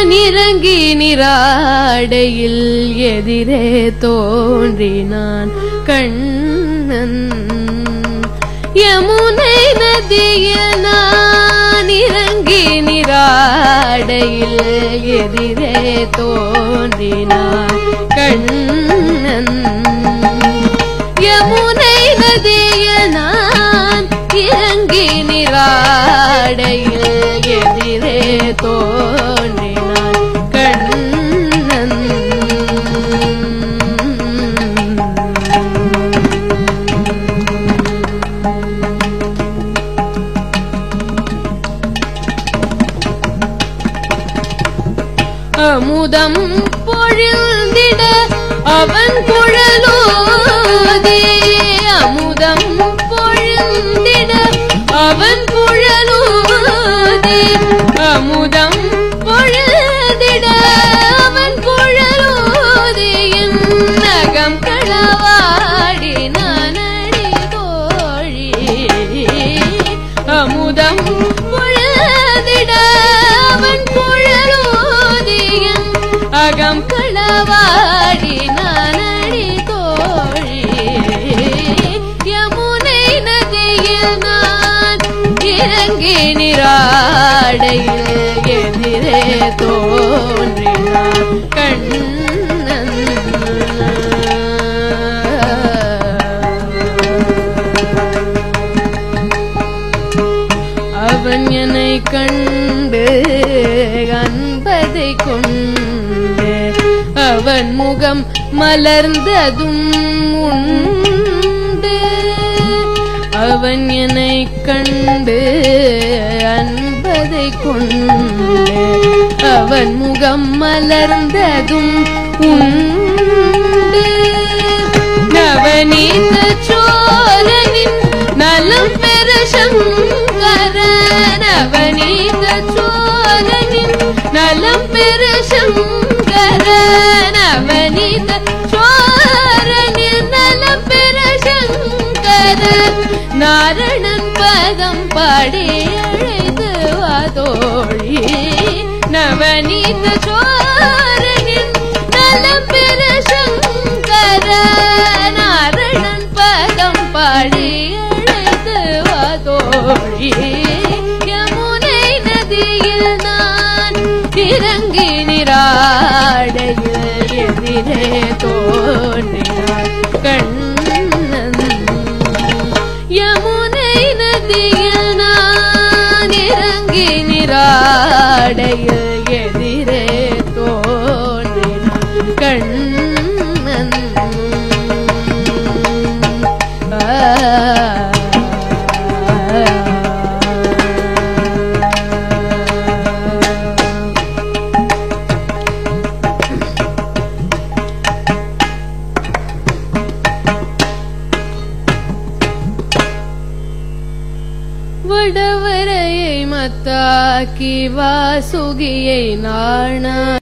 இறங்கி நிராடையில் எதிரே தோன்றினான் கண்ணன் யமுனை நதியில் நான் இறங்கி நிராடையில் எதிரே தோன்றினான் கண்ணன் யமுனை நதியில் நான் இறங்கி நிராடையில் எதிரே தோன்றினான் கண்ணன் அமுதம் பொழிந்திட அவன் குழலோதி அமுதம் பொழிந்திட அவன் குழலோதி அமுதம் பொழிந்திட அவன் குழலோதி என் நகம் களவாடி நானடி தோழி அமுதம் பொழுதிட அவன் குழலோதியன் அகம் களவாடி நானடி தோழி யமுனை நதியில் நான் இறங்கி நிராடையில் எதிரே தோன்றினான் கண்ணன் அவன் என்னை கண்டு அன்பதை கொண்டு அவன் முகம் மலர்ந்ததும் உண்டு அவன் என்னை கண்டு அன்பதை கொண்டு அவன் முகம் மலர்ந்ததும் உண்டு நவநீத சோழனின் நலம் பெற சங்கர நவநீத சோழனின் நலம் பெற சங்கர நவநீத சோழனின் நலம் பெற சங்கர நாரணன் பதம் பாடி அழைத்து வாதோழி நவநீத சோழனின் நலம் பெற சங்கர நாரணன் பதம் பாடி அழைத்து வாதோழி யமுனை நதியில் நான் இறங்கி நிராடையில் எதிரே தோன்றினான் கண்ணன் யமுனை நதியில் நான் இறங்கி நிராடையில் எதிரே தோன்றினான் கண்ணன் வடவரையை மத்தாக்கி வாசுகியை நாணா